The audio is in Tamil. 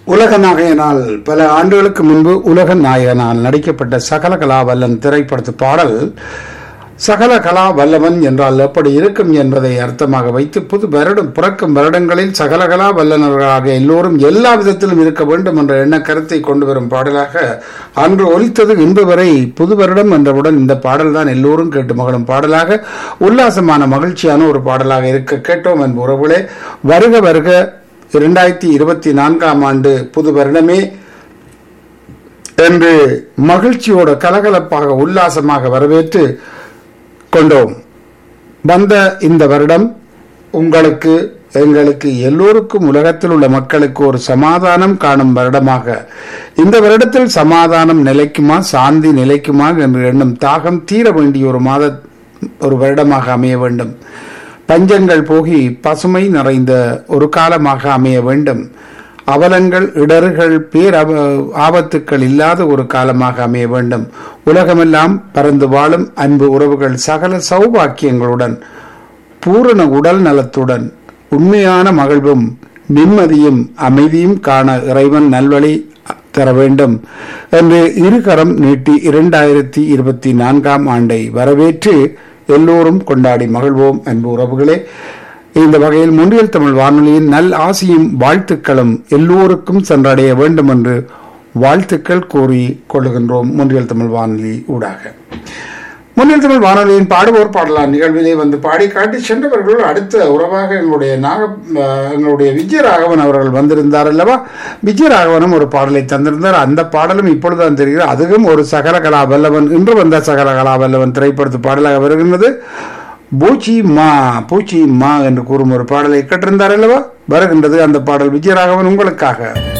உலக நாயகனால் பல ஆண்டுகளுக்கு முன்பு உலக நாயகனால் நடிக்கப்பட்ட சகல கலாவல்லன் திரைப்படத்து பாடல் சகல கலா வல்லவன் என்றால் எப்படி இருக்கும் என்பதை அர்த்தமாக வைத்து புது வருடம் பிறக்கும் வருடங்களில் சகல கலா வல்லனர்களாக எல்லோரும் எல்லா விதத்திலும் இருக்க வேண்டும் என்ற எண்ண கருத்தை கொண்டு வரும் பாடலாக அன்று ஒலித்தது இன்று வரை புது வருடம் என்றவுடன் இந்த பாடல் தான் எல்லோரும் கேட்டு மகளும் பாடலாக உல்லாசமான மகிழ்ச்சியான ஒரு பாடலாக இருக்க கேட்டோம் என்ப உறவுகளே வருக வருக இரண்டாயிரத்தி இருபத்தி நான்காம் ஆண்டு புது வருடமே என்று மகிழ்ச்சியோட கலகலப்பாக உல்லாசமாக வரவேற்று கொண்டோம் வந்த இந்த வருடம் உங்களுக்கு எங்களுக்கு எல்லோருக்கும் உலகத்தில் உள்ள மக்களுக்கு ஒரு சமாதானம் காணும் வருடமாக இந்த வருடத்தில் சமாதானம் நிலைக்குமா சாந்தி நிலைக்குமா என்று எண்ணும் தாகம் தீர வேண்டிய ஒரு மாத ஒரு வருடமாக அமைய வேண்டும் பஞ்சங்கள் போகி பசுமை நிறைந்த ஒரு காலமாக அமைய வேண்டும் அவலங்கள் இடர்கள் பேர் ஆபத்துக்கள் இல்லாத ஒரு காலமாக அமைய வேண்டும் உலகமெல்லாம் பறந்து வாழும் அன்பு உறவுகள் சகல சௌபாக்கியங்களுடன் பூரண உடல் நலத்துடன் உண்மையான மகிழ்வும் நிம்மதியும் அமைதியும் காண இறைவன் நல்வழி தர வேண்டும் என்று இருகரம் நீட்டி இரண்டாயிரத்தி இருபத்தி நான்காம் ஆண்டை வரவேற்று எல்லோரும் கொண்டாடி மகிழ்வோம் அன்பு உறவுகளே இந்த வகையில் முன்றியல் தமிழ் வானொலியின் நல் ஆசியும் வாழ்த்துக்களும் எல்லோருக்கும் சென்றடைய வேண்டும் என்று வாழ்த்துக்கள் கூறி கொள்ளுகின்றோம் முன்றியல் தமிழ் வானொலி ஊடாக முன்னில் தமிழ் வானொலியின் பாடுவோர் பாடலாம் நிகழ்விலே வந்து பாடி காட்டி சென்றவர்கள் அடுத்த உறவாக எங்களுடைய நாக எங்களுடைய விஜயராகவன் அவர்கள் வந்திருந்தார் அல்லவா விஜயராகவனும் ஒரு பாடலை தந்திருந்தார் அந்த பாடலும் இப்பொழுதுதான் தெரிகிறது அதுவும் ஒரு சகல கலா வல்லவன் இன்று வந்த சகல கலா வல்லவன் திரைப்படத்து பாடலாக வருகின்றது பூச்சி மா பூச்சி மா என்று கூறும் ஒரு பாடலை கேட்டிருந்தார் அல்லவா வருகின்றது அந்த பாடல் விஜயராகவன் உங்களுக்காக